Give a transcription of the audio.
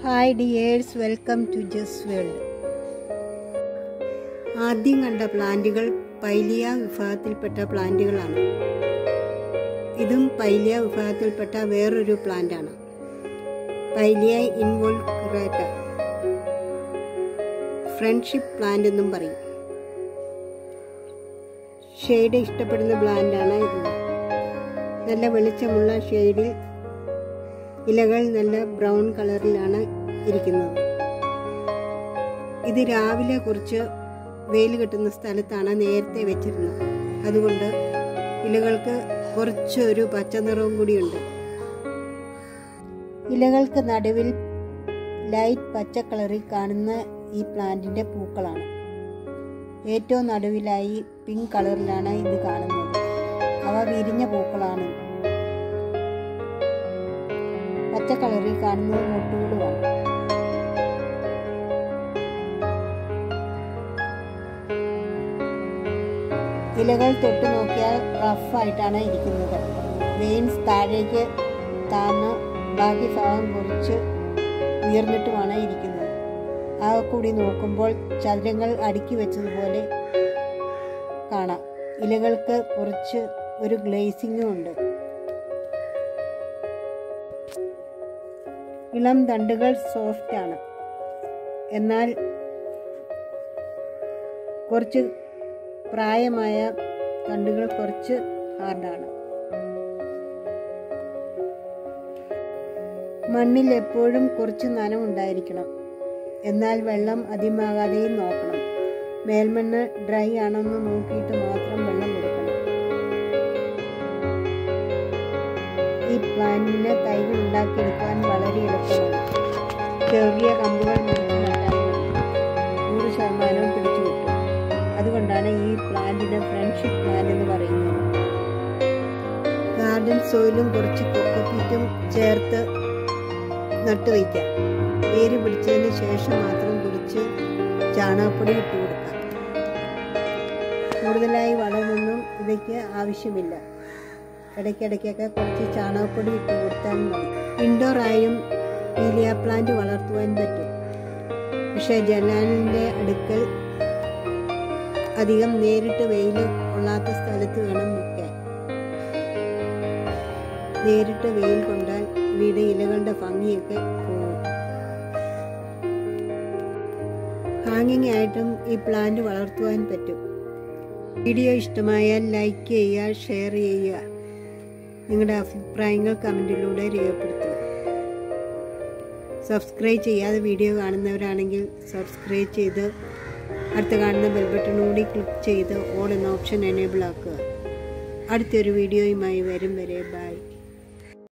hi dears welcome to Jas world ആദ്യം കണ്ട പ്ലാന്റുകൾ പൈലിയ വിഭാഗത്തിൽപ്പെട്ട പ്ലാന്റുകളാണ് ഇതും പൈലിയ വിഭാഗത്തിൽപ്പെട്ട വേറൊരു പ്ലാന്റാണ് പൈലിയ ഇൻവോൾക്രേറ്റ ഫ്രണ്ട്ഷിപ്പ് പ്ലാന്റ് എന്നും പറയും ഷെയ്ഡ് ഇഷ്ടപ്പെടുന്ന പ്ലാന്റാണ് ഇത് നല്ല വെളിച്ചമുള്ള ഷെയ്ഡിൽ ഇലകൾ നല്ല ബ്രൗൺ കളറിലാണ് ഇരിക്കുന്നത് ഇത് രാവിലെ കുറച്ച് വെയിൽ കിട്ടുന്ന സ്ഥലത്താണ് നേരത്തെ വെച്ചിരുന്നത് അതുകൊണ്ട് ഇലകൾക്ക് കുറച്ചൊരു പച്ച നിറവും കൂടിയുണ്ട് ഇലകൾക്ക് നടുവിൽ ലൈറ്റ് പച്ച കളറിൽ കാണുന്ന ഈ പ്ലാന്റിന്റെ പൂക്കളാണ് ഏറ്റവും നടുവിലായി പിങ്ക് കളറിലാണ് ഇത് കാണുന്നത് അവ വിരിഞ്ഞ പൂക്കളാണ് പച്ച കളറിൽ കാണുന്നത് മൊട്ടുകളുമാണ് ഇലകൾ തൊട്ട് നോക്കിയാൽ റഫായിട്ടാണ് ഇരിക്കുന്നത് വെയിൻസ് താഴേക്ക് താന്ന് ബാക്കി ഭാഗം കുറച്ച് ഉയർന്നിട്ടുമാണ് ഇരിക്കുന്നത് ആ കൂടി നോക്കുമ്പോൾ ചതുരങ്ങൾ അടുക്കി വെച്ചതുപോലെ കാണാം ഇലകൾക്ക് കുറച്ച് ഒരു ഗ്ലേസിങ്ങും ഉണ്ട് ഇളം തണ്ടുകൾ സോഫ്റ്റ് ആണ് എന്നാൽ കുറച്ച് പ്രായമായ തണ്ടുകൾ കുറച്ച് ഹാർഡാണ് മണ്ണിൽ എപ്പോഴും കുറച്ച് നനവുണ്ടായിരിക്കണം എന്നാൽ വെള്ളം അധികമാകാതെയും നോക്കണം മേൽമണ്ണ് ഡ്രൈ ആണെന്ന് നോക്കിയിട്ട് മാത്രം വെള്ളം കൊടുക്കണം ഈ പ്ലാന്റിന് തൈകൾ ഉണ്ടാക്കിയെടുക്കാൻ വളരെ എളുപ്പമാണ് ചെറിയ കമ്പുകൾ മുറിച്ച് നട്ടാൽ നൂറ് ശതമാനവും പിടിച്ചു കിട്ടും അതുകൊണ്ടാണ് ഈ പ്ലാന്റിന് ഫ്രണ്ട്ഷിപ്പ് പ്ലാന്റ് എന്ന് പറയുന്നത് ഗാർഡൻ സോയിലും കുറച്ച് കൊക്കപ്പീറ്റും ചേർത്ത് നട്ടുവയ്ക്കാം വേര് പിടിച്ചതിന് ശേഷം മാത്രം കുറച്ച് ചാണകപ്പൊടി ഇട്ട് കൊടുക്കാം കൂടുതലായി വളമൊന്നും ഇവയ്ക്ക് ആവശ്യമില്ല ഇടയ്ക്കിടയ്ക്കൊക്കെ കുറച്ച് ചാണകപ്പൊടി ഇട്ട് കൊടുത്താൽ മതി ഇൻഡോർ ആയും പീലിയ പ്ലാന്റ് വളർത്തുവാൻ പറ്റും പക്ഷേ ജലാലിൻ്റെ അടുക്കൽ അധികം നേരിട്ട് വെയിൽ കൊള്ളാത്ത സ്ഥലത്ത് വേണം വെക്കാൻ നേരിട്ട് വെയിൽ കൊണ്ടാൽ വീട് ഇലകളുടെ ഭംഗിയൊക്കെ പോകും ഹാങ്ങിങ് ആയിട്ടും ഈ പ്ലാന്റ് വളർത്തുവാൻ പറ്റും വീഡിയോ ഇഷ്ടമായാൽ ലൈക്ക് ചെയ്യുക ഷെയർ ചെയ്യുക നിങ്ങളുടെ അഭിപ്രായങ്ങൾ കമൻറ്റിലൂടെ രേഖപ്പെടുത്തുക സബ്സ്ക്രൈബ് ചെയ്യാതെ വീഡിയോ കാണുന്നവരാണെങ്കിൽ സബ്സ്ക്രൈബ് ചെയ്ത് അടുത്ത് കാണുന്ന ബെൽ ബട്ടൺ കൂടി ക്ലിക്ക് ചെയ്ത് ഓൾ എന്ന ഓപ്ഷൻ എനേബിൾ ആക്കുക അടുത്തൊരു വീഡിയോയുമായി വരും വരെ ബൈ